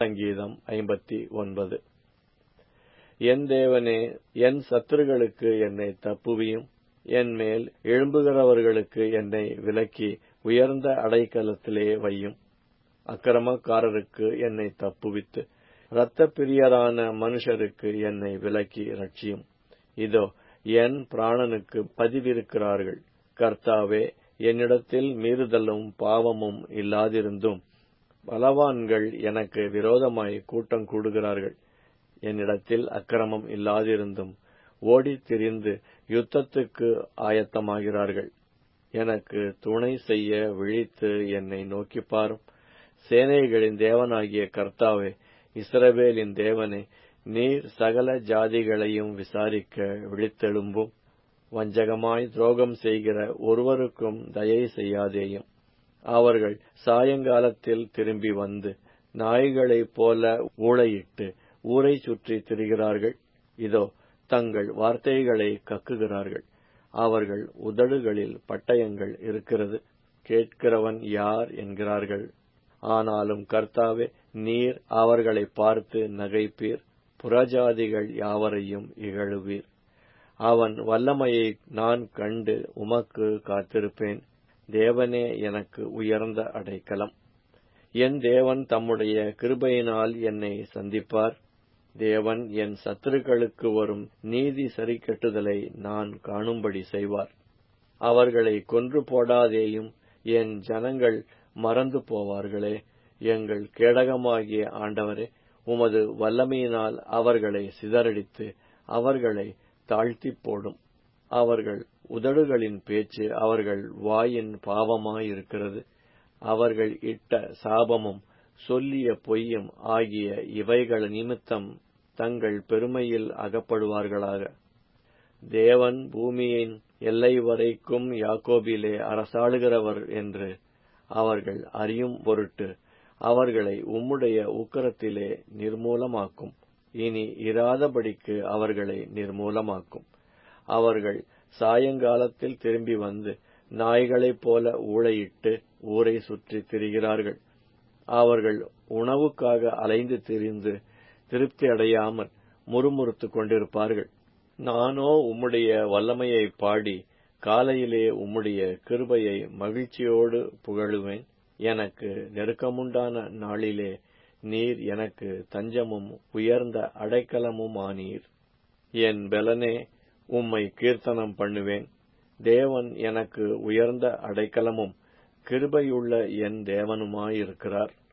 சங்கீதம் ஐம்பத்தி ஒன்பது என் தேவனே என் சத்துருகளுக்கு என்னை தப்புவியும் என் மேல் எழும்புகிறவர்களுக்கு என்னை விலக்கி உயர்ந்த அடைக்கலத்திலே வையும் அக்கிரமக்காரருக்கு என்னை தப்புவித்து இரத்த பிரியரான மனுஷருக்கு என்னை விலக்கி ரட்சியும் இதோ என் பிராணனுக்கு பதிவிருக்கிறார்கள் கர்த்தாவே என்னிடத்தில் மீறுதலும் பாவமும் இல்லாதிருந்தும் பலவான்கள் எனக்கு விரோதமாய் கூட்டம் கூடுகிறார்கள் என்னிடத்தில் அக்கிரமம் இல்லாதிருந்தும் ஓடித் திரிந்து யுத்தத்துக்கு ஆயத்தமாகிறார்கள் எனக்கு துணை செய்ய விழித்து என்னை நோக்கிப் பாரும் சேனைகளின் தேவனாகிய கர்த்தாவே இஸ்ரவேலின் தேவனே நீர் சகல ஜாதிகளையும் விசாரிக்க விழித்தெழும்பும் வஞ்சகமாய் துரோகம் செய்கிற ஒருவருக்கும் தயை செய்யாதேயும் அவர்கள் சாயங்காலத்தில் திரும்பி வந்து நாய்களைப் போல ஊளையிட்டு ஊரை சுற்றி திரிகிறார்கள் இதோ தங்கள் வார்த்தைகளை கக்குகிறார்கள் அவர்கள் உதடுகளில் பட்டயங்கள் இருக்கிறது கேட்கிறவன் யார் என்கிறார்கள் ஆனாலும் கர்த்தாவே நீர் அவர்களை பார்த்து நகைப்பீர் புறஜாதிகள் யாவரையும் இகழுவீர் அவன் வல்லமையை நான் கண்டு உமக்கு காத்திருப்பேன் தேவனே எனக்கு உயர்ந்த அடைக்கலம் என் தேவன் தம்முடைய கிருபையினால் என்னை சந்திப்பார் தேவன் என் சத்துருக்களுக்கு வரும் நீதி சரிக்கட்டுதலை நான் காணும்படி செய்வார் அவர்களை கொன்று போடாதேயும் என் ஜனங்கள் மறந்து போவார்களே எங்கள் கேடகமாகிய ஆண்டவரே உமது வல்லமையினால் அவர்களை சிதறடித்து அவர்களை தாழ்த்திப் போடும் அவர்கள் உதடுகளின் பேச்சு அவர்கள் வாயின் பாவமாயிருக்கிறது அவர்கள் இட்ட சாபமும் சொல்லிய பொய்யும் ஆகிய இவைகள் நிமித்தம் தங்கள் பெருமையில் அகப்படுவார்களாக தேவன் பூமியின் எல்லை வரைக்கும் யாக்கோபிலே அரசாளுகிறவர் என்று அவர்கள் அறியும் பொருட்டு அவர்களை உம்முடைய உக்கரத்திலே நிர்மூலமாக்கும் இனி இராதபடிக்கு அவர்களை நிர்மூலமாக்கும் அவர்கள் சாயங்காலத்தில் திரும்பி வந்து நாய்களைப் போல ஊளையிட்டு ஊரை சுற்றி திரிகிறார்கள் அவர்கள் உணவுக்காக அலைந்து திரிந்து திருப்தி அடையாமல் முறுமுறுத்துக் கொண்டிருப்பார்கள் நானோ உம்முடைய வல்லமையை பாடி காலையிலே உம்முடைய கிருபையை மகிழ்ச்சியோடு புகழுவேன் எனக்கு நெருக்கமுண்டான நாளிலே நீர் எனக்கு தஞ்சமும் உயர்ந்த அடைக்கலமுமானீர் என் பெலனே உம்மை கீர்த்தனம் பண்ணுவேன் தேவன் எனக்கு உயர்ந்த அடைக்கலமும் கிருபையுள்ள என் தேவனுமாயிருக்கிறார்